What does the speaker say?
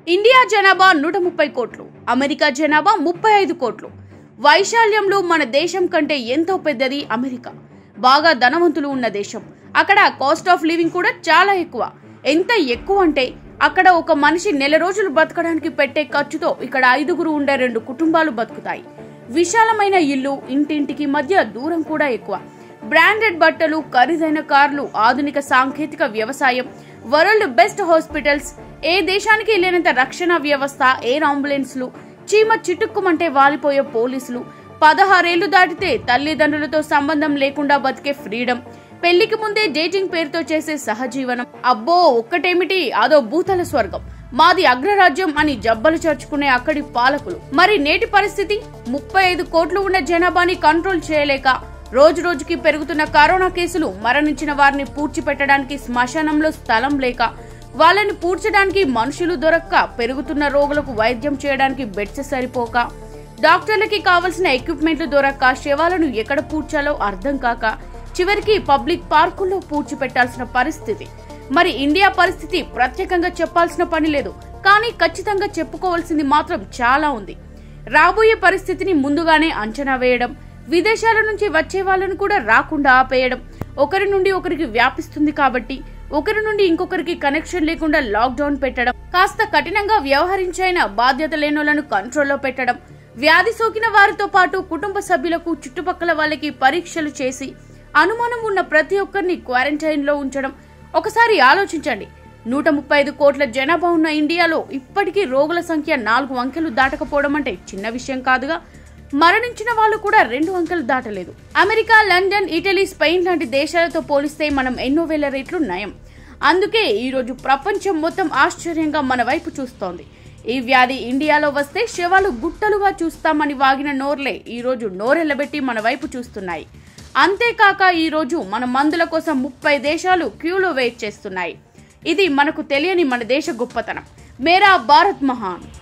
India జనాభా నూట ముప్పై కోట్లు అమెరికా జనాభా ముప్పై ఐదు కోట్లు వైశాల్యంలో మన దేశం కంటే ఎంతో పెద్దది అమెరికా బాగా ధనవంతులు ఉన్న దేశం అక్కడ కాస్ట్ ఆఫ్ లివింగ్ కూడా చాలా ఎక్కువ ఎంత ఎక్కువ అంటే అక్కడ ఒక మనిషి నెల రోజులు బతకడానికి పెట్టే ఖర్చుతో ఇక్కడ ఐదుగురు ఉండే రెండు కుటుంబాలు బతుకుతాయి విశాలమైన ఇల్లు ఇంటింటికి మధ్య దూరం కూడా ఎక్కువ బ్రాండెడ్ బట్టలు ఖరీదైన కార్లు ఆధునిక సాంకేతిక వ్యవసాయం వరల్డ్ బెస్ట్ హాస్పిటల్స్ ఏ దేశానికి లేనంత రక్షణ వ్యవస్థ ఎయిర్ అంబులెన్స్లు చీమ చిటుక్కుమంటే వాలిపోయే పోలీసులు పదహారేళ్లు దాటితే తల్లిదండ్రులతో సంబంధం లేకుండా బతికే ఫ్రీడమ్ పెళ్లికి ముందే డేటింగ్ పేరుతో చేసే సహజీవనం అబ్బో ఒక్కటేమిటి అదో భూతల స్వర్గం మాది అగ్రరాజ్యం అని జబ్బలు చర్చుకునే అక్కడి పాలకులు మరి నేటి పరిస్థితి ముప్పై ఐదు కోట్లు ఉన్న జనాభాని కంట్రోల్ చేయలేక రోజు రోజుకి పెరుగుతున్న కరోనా కేసులు మరణించిన వారిని పూడ్చిపెట్టడానికి శ్మశానంలో స్థలం లేక వాళ్ళని పూడ్చడానికి మనుషులు దొరక్క పెరుగుతున్న రోగులకు వైద్యం చేయడానికి బెడ్స్ సరిపోక డాక్టర్లకి కావలసిన ఎక్విప్మెంట్లు దొరక్క శవాలను ఎక్కడ పూడ్చాలో అర్థం కాక చివరికి పబ్లిక్ పార్కుల్లో పూడ్చిపెట్టాల్సిన పరిస్థితి మరి ఇండియా పరిస్థితి ప్రత్యేకంగా చెప్పాల్సిన పని లేదు కానీ ఖచ్చితంగా చెప్పుకోవాల్సింది మాత్రం చాలా ఉంది రాబోయే పరిస్థితిని ముందుగానే అంచనా వేయడం విదేశాల నుంచి వచ్చే వాళ్ళను కూడా రాకుండా ఆపేయడం ఒకరి నుండి ఒకరికి వ్యాపిస్తుంది కాబట్టి ఒకరి నుండి ఇంకొకరికి కనెక్షన్ లేకుండా లాక్డౌన్ పెట్టడం కాస్త కఠినంగా వ్యవహరించైన బాధ్యత లేనోళ్లను కంట్రోల్లో పెట్టడం వ్యాధి సోకిన వారితో పాటు కుటుంబ సభ్యులకు చుట్టుపక్కల వాళ్ళకి పరీక్షలు చేసి అనుమానం ఉన్న ప్రతి ఒక్కరిని క్వారంటైన్ లో ఉంచడం ఒకసారి ఆలోచించండి నూట ముప్పై ఐదు కోట్ల జనాభా ఉన్న ఇండియాలో ఇప్పటికీ రోగుల సంఖ్య నాలుగు అంకెలు దాటకపోవడం అంటే చిన్న విషయం కాదుగా మరణించిన వాళ్ళు కూడా రెండు అంకెలు దాటలేదు అమెరికా లండన్ ఇటలీ స్పెయిన్ లాంటి దేశాలతో పోలిస్తే మనం ఎన్నో వేల రేట్లు నయం అందుకే ఈరోజు ప్రపంచం మొత్తం ఆశ్చర్యంగా మన వైపు చూస్తోంది ఈ వ్యాధి ఇండియాలో వస్తే శవాలు గుట్టలుగా చూస్తామని వాగిన నోర్లే ఈరోజు నోరెళ్లబెట్టి మన వైపు చూస్తున్నాయి అంతేకాక ఈరోజు మన మందుల కోసం ముప్పై దేశాలు క్యూలో వెయిట్ చేస్తున్నాయి ఇది మనకు తెలియని మన దేశ గొప్పతనం మేరా భారత్ మహాన్